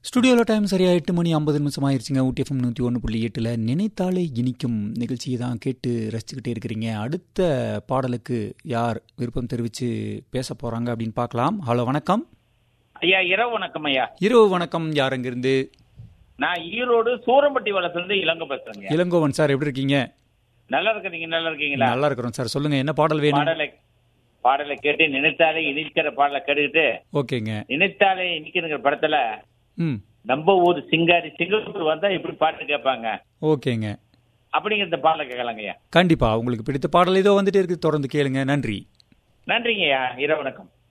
ஸ்டுடியோவில் டைம் சரியாக எட்டு மணி ஐம்பது நிமிஷம் ஆயிடுச்சுங்க ஊட்டி எஃப்எம் நூற்றி ஒன்று புள்ளி எட்டில் நினைத்தாலே இனிக்கும் நிகழ்ச்சியை தான் கேட்டு ரசிச்சுக்கிட்டே இருக்கிறீங்க அடுத்த பாடலுக்கு யார் விருப்பம் தெரிவித்து பேச போகிறாங்க அப்படின்னு பார்க்கலாம் ஹலோ வணக்கம் ஐயா இரவு வணக்கம் ஐயா இரவு வணக்கம் யார் அங்கிருந்து நான் ஈரோடு சூரம்பட்டி வளர்த்துலேருந்து இளங்க பேசுறேங்க இளங்கோவன் சார் எப்படி இருக்கீங்க நல்லா இருக்கீங்க நல்லா இருக்கீங்களா நல்லா இருக்கிறோம் சார் சொல்லுங்க என்ன பாடல் வேணும் பாடலை பாடலை கேட்டு நினைத்தாலே இனிக்கிற பாடலை கேட்டுக்கிட்டு ஓகேங்க நினைத்தாலே இனிக்கிற படத்துல ம் நம்ம ஊர் சிங்காரி சிங்கப்பூர் வந்தா இப்படி பாட்டு கேட்பாங்க ஓகேங்க அப்படிங்கிற இந்த பாடலை கேட்கலாங்க ஐயா கண்டிப்பா உங்களுக்கு பிடித்த பாடல் ஏதோ வந்துட்டே இருக்கு தொடர்ந்து கேளுங்க நன்றி நன்றிங்க ஐயா இரவு வணக்கம்